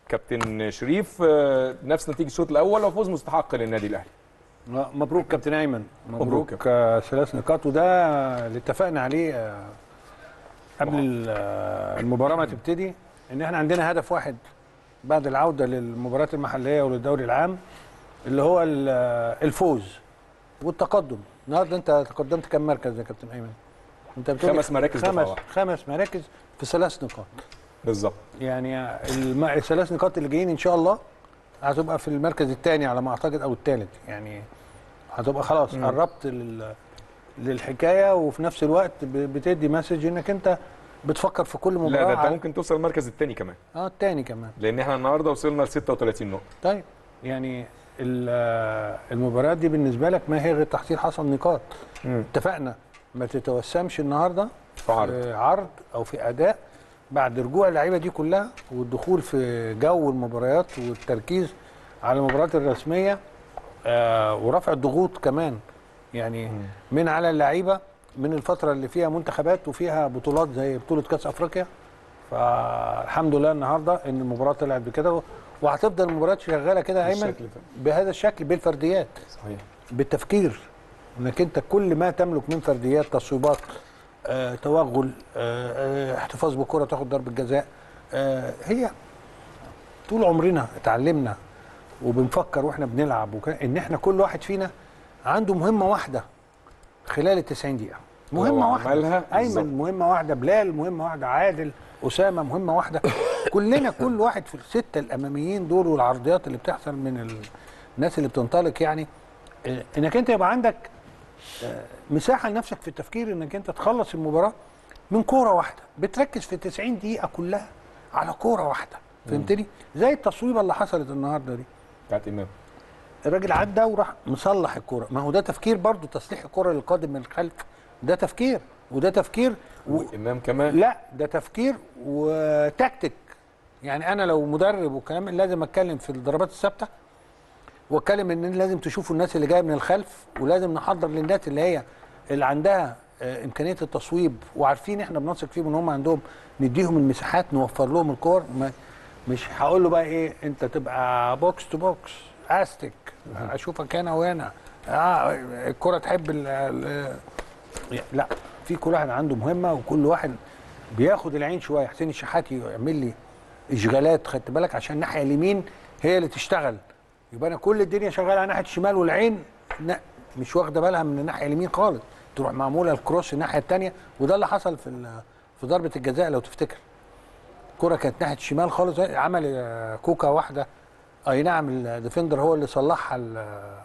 كابتن شريف آه، نفس نتيجه الشوط الاول وفوز مستحق للنادي الاهلي لا، مبروك كابتن ايمن مبروك. مبروك آه، ثلاث نقاط وده اللي اتفقنا عليه آه، قبل ال- آه، المباراه ما تبتدي ان احنا عندنا هدف واحد بعد العوده للمباريات المحليه وللدوري العام اللي هو ال- آه، الفوز والتقدم النهارده انت تقدمت كم مركز يا كابتن ايمن انت بتقول خمس مراكز دفعة خمس واحدة. خمس مراكز في ثلاث نقاط بالظبط يعني الم- الثلاث نقاط اللي جايين ان شاء الله هتبقى في المركز الثاني على ما اعتقد او الثالث يعني هتبقى خلاص مم. قربت لل... للحكايه وفي نفس الوقت ب- بتدي مسج انك انت بتفكر في كل مباراه لا ده انت على- ممكن توصل المركز الثاني كمان اه الثاني كمان لان احنا النهارده وصلنا ل 36 نقطه طيب يعني ال- آه، المباريات دي بالنسبه لك ما هي غير تحصيل حصل نقاط اتفقنا ما تتوسمش النهارده في عرض. في عرض او في اداء بعد رجوع اللعيبه دي كلها والدخول في جو المباريات والتركيز على المباريات الرسميه آه ورفع الضغوط كمان يعني من على اللعيبه من الفتره اللي فيها منتخبات وفيها بطولات زي بطوله كاس افريقيا فالحمد لله النهارده ان المباراه طلعت بكده وهتفضل المباريات شغاله كده يا ايمن بالشكل ده. بهذا الشكل بالفرديات صحيح بالتفكير انك انت كل ما تملك من فرديات تصويبات آه، توغل آه، آه، احتفاظ بالكره تاخد ضربه جزاء آه، هي طول عمرنا اتعلمنا وبنفكر واحنا بنلعب وكده ان احنا كل واحد فينا عنده مهمه واحده خلال ال 90 دقيقه مهمه لو واحده عملها بالظبط. ايمن مهمه واحده بلال مهمه واحده عادل اسامه مهمه واحده كلنا كل واحد في السته الاماميين دول والعرضيات اللي بتحصل من ال- الناس اللي بتنطلق يعني آه، انك انت يبقى عندك آه، مساحه لنفسك في التفكير انك انت تخلص المباراه من كوره واحده بتركز في 90 دقيقه كلها على كوره واحده فهمتني زي التصويبه اللي حصلت النهارده دي بتاعت امام الراجل عدى وراح مصلح الكوره ما هو ده تفكير برضو تصليح الكوره للقادم من الخلف ده تفكير وده تفكير و... وامام كمان لا ده تفكير وتكتيك يعني انا لو مدرب وكلام لازم اتكلم في الضربات الثابته واتكلم ان لازم تشوفوا الناس اللي جايه من الخلف ولازم نحضر للناس اللي هي اللي عندها آه، امكانيه التصويب وعارفين احنا بنثق فيهم ان هم عندهم نديهم المساحات نوفر لهم الكور ما مش هقول له بقى ايه انت تبقى بوكس تو بوكس استك اشوفك هنا وهنا اه الكره تحب ال ال لا في كل واحد عنده مهمه وكل واحد بياخد العين شويه حسين الشحاتي يعمل لي اشغالات خدت بالك عشان الناحيه اليمين هي اللي تشتغل يبقى انا كل الدنيا شغاله على ناحيه الشمال والعين لا مش واخده بالها من الناحيه اليمين خالص تروح معموله الكروس الناحيه الثانيه وده اللي حصل في ال- في ضربه الجزاء لو تفتكر الكره كانت ناحيه الشمال خالص عمل آه، كوكا واحده اي نعم الديفندر هو اللي صلحها ل-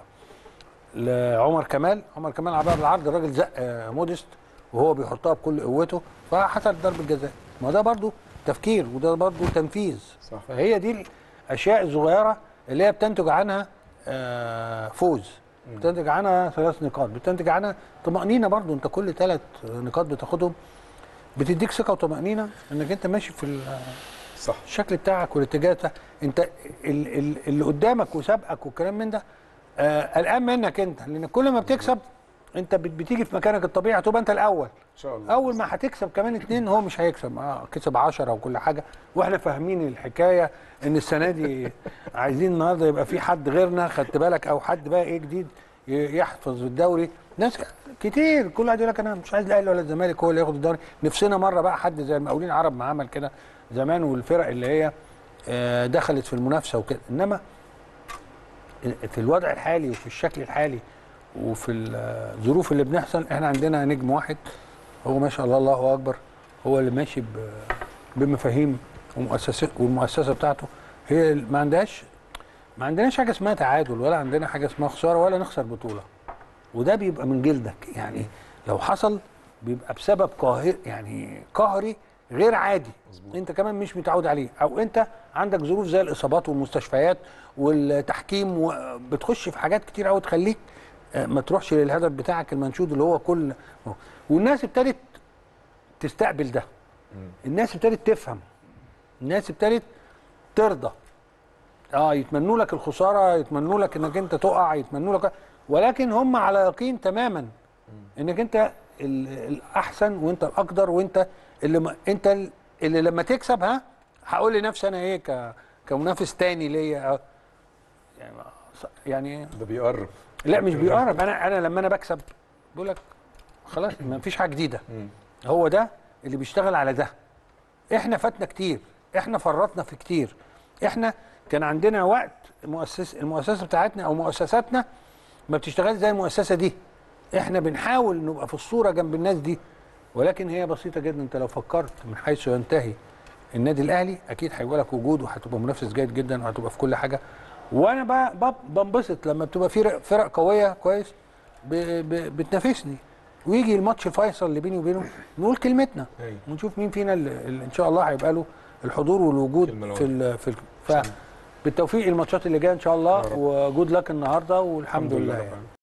لعمر كمال عمر كمال عبها بالعرض الراجل زق آه، موديست وهو بيحطها بكل قوته فحصل ضربه جزاء ما ده برضو تفكير وده برضو تنفيذ صح. فهي دي الاشياء الصغيره اللي هي بتنتج عنها آه، فوز بتنتج عنها ثلاث نقاط بتنتج عنها طمانينه برضو انت كل ثلاث نقاط بتاخدهم بتديك ثقه وطمانينه انك انت ماشي في ال- صح الشكل بتاعك والاتجاه بتاعك انت ال- ال- اللي قدامك وسابقك والكلام من ده آه، قلقان منك انت لان كل ما بتكسب انت بت- بتيجي في مكانك الطبيعي هتبقى انت الاول ان شاء الله اول ما هتكسب كمان اتنين هو مش هيكسب اه كسب 10 وكل حاجه واحنا فاهمين الحكايه ان السنه دي عايزين النهارده يبقى في حد غيرنا خدت بالك او حد بقى ايه جديد ي- يحفظ الدوري ناس كتير كل واحد يقول لك انا مش عايز الاهلي ولا الزمالك هو اللي ياخد الدوري نفسنا مره بقى حد زي المقاولين العرب ما عمل كده زمان والفرق اللي هي آه، دخلت في المنافسه وكده انما في الوضع الحالي وفي الشكل الحالي وفي الظروف اللي بنحصل احنا عندنا نجم واحد هو ما شاء الله الله اكبر هو اللي ماشي ب- بمفاهيم ومؤسسات والمؤسسه بتاعته هي ما عندهاش ما عندناش حاجه اسمها تعادل ولا عندنا حاجه اسمها خساره ولا نخسر بطوله وده بيبقى من جلدك يعني لو حصل بيبقى بسبب قاهر يعني قهري غير عادي مزبوط. انت كمان مش متعود عليه او انت عندك ظروف زي الاصابات والمستشفيات والتحكيم وبتخش في حاجات كتير قوي تخليك آه، ما تروحش للهدف بتاعك المنشود اللي هو كل والناس ابتدت تستقبل ده الناس ابتدت تفهم الناس ابتدت ترضى اه يتمنوا لك الخساره يتمنوا لك انك انت تقع يتمنوا لك ولكن هم على يقين تماما انك انت ال- الاحسن وانت الاقدر وانت اللي ما انت ال- اللي لما تكسب ها هقول لنفسي انا ايه ك كمنافس تاني ليا أو- يعني يعني ده بيقرب لا مش بيقرب انا انا لما انا بكسب بقول لك خلاص ما فيش حاجه جديده هو ده اللي بيشتغل على ده احنا فاتنا كتير احنا فرطنا في كتير احنا كان عندنا وقت مؤسس المؤسسه بتاعتنا او مؤسساتنا ما بتشتغلش زي المؤسسه دي احنا بنحاول نبقى في الصوره جنب الناس دي ولكن هي بسيطه جدا انت لو فكرت من حيث ينتهي النادي الاهلي اكيد هيبقى لك وجود وهتبقى منافس جيد جدا وهتبقى في كل حاجه وانا ب- ب- بنبسط لما بتبقى فرق فرق قويه كويس ب- ب- بتنافسني ويجي الماتش الفيصل اللي بيني وبينه نقول كلمتنا أيوة. ونشوف مين فينا اللي اللي ان شاء الله هيبقى له الحضور والوجود كلمة في ال في ال ف بالتوفيق الماتشات اللي جايه ان شاء الله وجود لك النهارده والحمد لله يعني. رب